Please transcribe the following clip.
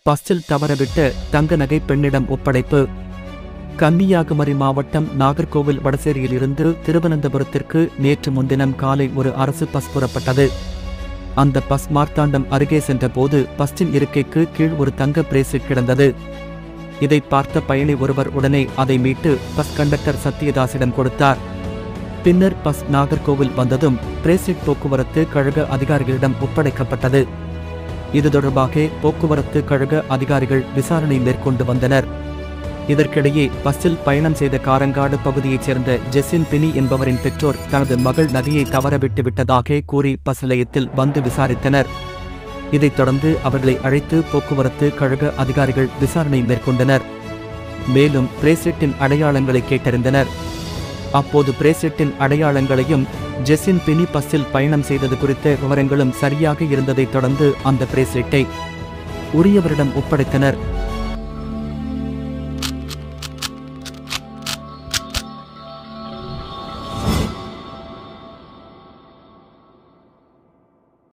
பஸ்ஸில் தவறவிட்ட தங்க நகை பெண்ணிடம் ஒப்படைப்பு கன்னியாகுமரி மாவட்டம் நாகர்கோவில் வடசேரியில் இருந்து திருவனந்தபுரத்திற்கு நேற்று முன்தினம் காலை ஒரு அரசு பஸ் புறப்பட்டது அந்த பஸ் மார்த்தாண்டம் அருகே சென்றபோது பஸ்ஸின் இருக்கைக்கு கீழ் ஒரு தங்க பிரேசிட் கிடந்தது இதை பார்த்த பயணி ஒருவர் உடனே அதை மீட்டு பஸ் கண்டக்டர் சத்யதாசிடம் கொடுத்தார் பின்னர் பஸ் நாகர்கோவில் வந்ததும் பிரேசிட் போக்குவரத்து கழக அதிகாரிகளிடம் ஒப்படைக்கப்பட்டது இது தொடர்பாக போக்குவரத்து கழக அதிகாரிகள் விசாரணை மேற்கொண்டு வந்தனர் இதற்கிடையே பஸ்ஸில் பயணம் செய்த காரங்காடு பகுதியைச் சேர்ந்த ஜெசின் பினி என்பவரின் பெற்றோர் தனது மகள் நகையை தவறவிட்டு விட்டதாக கூறி பஸ் நிலையத்தில் வந்து விசாரித்தனர் இதைத் தொடர்ந்து அவர்களை அழைத்து போக்குவரத்து கழக அதிகாரிகள் விசாரணை மேற்கொண்டனர் மேலும் பிரேசிட்டின் அடையாளங்களை கேட்டறிந்தனர் அப்போது பிரேசிட்டின் அடையாளங்களையும் ஜெசின் பினி பஸ்ஸில் பயணம் செய்தது குறித்த விவரங்களும் சரியாக இருந்ததைத் தொடர்ந்து அந்த பிரேசிட்டை உரியவரிடம் ஒப்படைத்தனர்